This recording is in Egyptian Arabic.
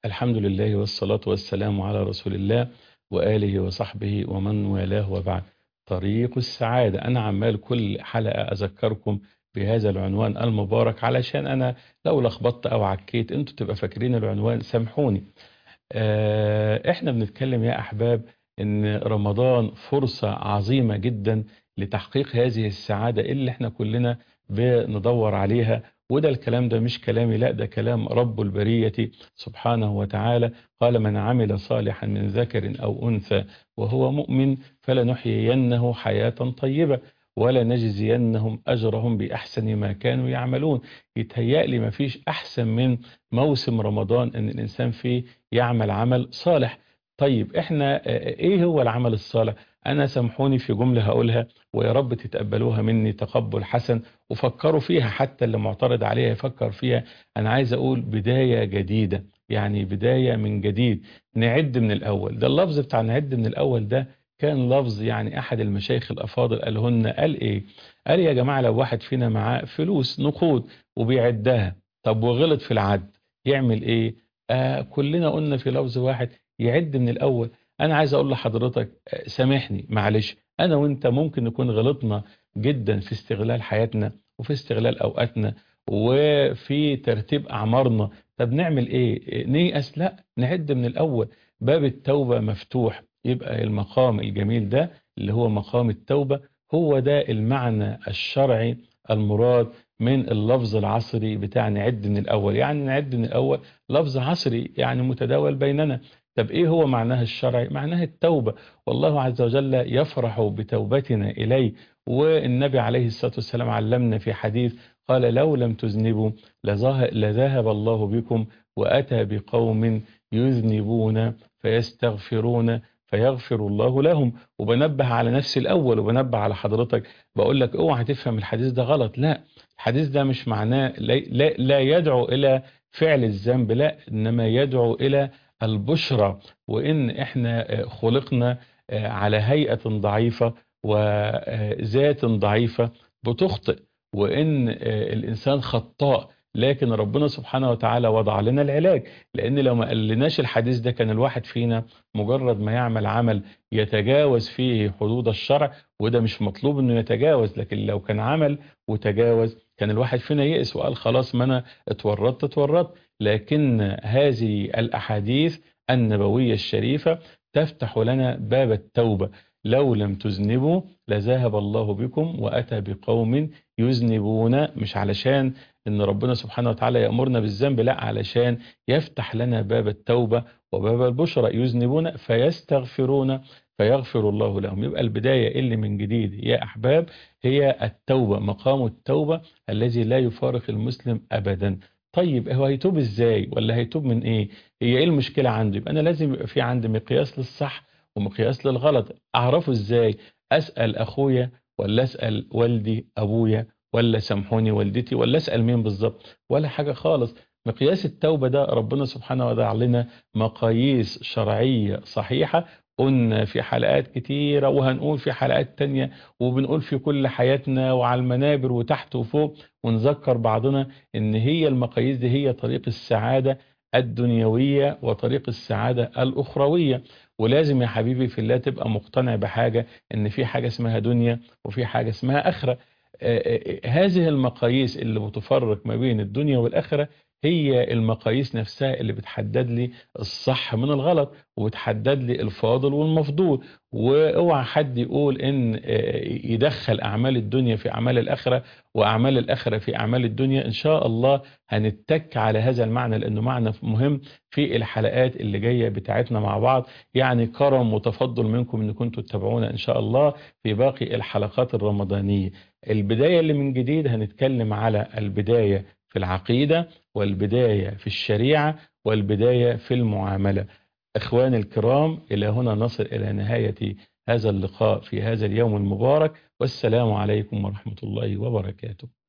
الحمد لله والصلاة والسلام على رسول الله وآله وصحبه ومن والاه وبعد طريق السعادة أنا عمال كل حلقة أذكركم بهذا العنوان المبارك علشان أنا لو لخبطت أو عكيت أنتوا تبقى فاكرين العنوان سامحوني آه، إحنا بنتكلم يا أحباب إن رمضان فرصة عظيمة جدا لتحقيق هذه السعادة اللي إحنا كلنا بندور عليها وده الكلام ده مش كلامي لا ده كلام رب البرية سبحانه وتعالى قال من عمل صالحا من ذكر أو أنثى وهو مؤمن فلنحيينه حياة طيبة ولا نجزينهم أجرهم بأحسن ما كانوا يعملون يتهيألي ما فيش أحسن من موسم رمضان أن الإنسان فيه يعمل عمل صالح طيب احنا ايه هو العمل الصالح انا سامحوني في جملة هقولها ويا رب تتقبلوها مني تقبل حسن وفكروا فيها حتى اللي معترض عليها يفكر فيها انا عايز اقول بداية جديدة يعني بداية من جديد نعد من الاول ده اللفظ بتاع نعد من الاول ده كان لفظ يعني احد المشايخ الافاضل قالهن قال ايه قال يا جماعة لو واحد فينا معاه فلوس نقود وبيعدها طب وغلط في العد يعمل ايه آه كلنا قلنا في لفظ واحد يعد من الأول أنا عايز أقول لحضرتك سامحني معلش أنا وأنت ممكن نكون غلطنا جدا في استغلال حياتنا وفي استغلال أوقاتنا وفي ترتيب أعمارنا طب نعمل إيه نيأس لا نعد من الأول باب التوبة مفتوح يبقى المقام الجميل ده اللي هو مقام التوبة هو ده المعنى الشرعي المراد من اللفظ العصري بتاع نعد من الأول يعني نعد من الأول لفظ عصري يعني متداول بيننا طب ايه هو معناها الشرعي معناها التوبة والله عز وجل يفرح بتوبتنا إليه والنبي عليه الصلاة والسلام علمنا في حديث قال لو لم تذنبوا لذهب الله بكم وأتى بقوم يذنبون فيستغفرون فيغفر الله لهم وبنبه على نفسي الأول وبنبه على حضرتك بقول لك اوعى تفهم الحديث ده غلط لا الحديث ده مش معناه لا, لا, لا يدعو إلى فعل الذنب لا إنما يدعو إلى البشرى وإن إحنا خلقنا على هيئة ضعيفة وذات ضعيفة بتخطئ وإن الإنسان خطاء لكن ربنا سبحانه وتعالى وضع لنا العلاج لأن لو ما قلناش الحديث ده كان الواحد فينا مجرد ما يعمل عمل يتجاوز فيه حدود الشرع وده مش مطلوب انه يتجاوز لكن لو كان عمل وتجاوز كان الواحد فينا يئس وقال خلاص ما انا اتورطت اتورطت لكن هذه الأحاديث النبوية الشريفة تفتح لنا باب التوبة لو لم تذنبوا لذهب الله بكم وأتى بقوم يذنبون مش علشان ان ربنا سبحانه وتعالى يأمرنا بالذنب لا علشان يفتح لنا باب التوبة وباب البشرى يذنبون فيستغفرون فيغفر الله لهم يبقى البداية اللي من جديد يا أحباب هي التوبة مقام التوبة الذي لا يفارق المسلم أبدا طيب هو هيتوب ازاي ولا هيتوب من ايه هي ايه المشكلة عنده يبقى انا لازم يبقى في عندي مقياس للصح ومقياس للغلط اعرفه ازاي اسأل اخويا ولا اسأل والدي ابويا ولا سامحوني والدتي ولا اسأل مين بالظبط ولا حاجة خالص مقياس التوبة ده ربنا سبحانه وتعالى لنا مقاييس شرعية صحيحة قلنا في حلقات كتيرة وهنقول في حلقات تانية وبنقول في كل حياتنا وعلى المنابر وتحت وفوق ونذكر بعضنا ان هي المقاييس دي هي طريق السعادة الدنيوية وطريق السعادة الأخروية ولازم يا حبيبي في الله تبقى مقتنع بحاجة ان في حاجة اسمها دنيا وفي حاجة اسمها آخرة هذه المقاييس اللي بتفرق ما بين الدنيا والآخرة هي المقاييس نفسها اللي بتحدد لي الصح من الغلط وبتحدد لي الفاضل والمفضول واوعى حد يقول ان يدخل اعمال الدنيا في اعمال الاخره واعمال الاخره في اعمال الدنيا ان شاء الله هنتك على هذا المعنى لانه معنى مهم في الحلقات اللي جايه بتاعتنا مع بعض يعني كرم وتفضل منكم ان كنتوا تتابعونا ان شاء الله في باقي الحلقات الرمضانيه البدايه اللي من جديد هنتكلم على البدايه في العقيدة والبداية في الشريعة والبداية في المعاملة إخواني الكرام إلى هنا نصل إلى نهاية هذا اللقاء في هذا اليوم المبارك والسلام عليكم ورحمة الله وبركاته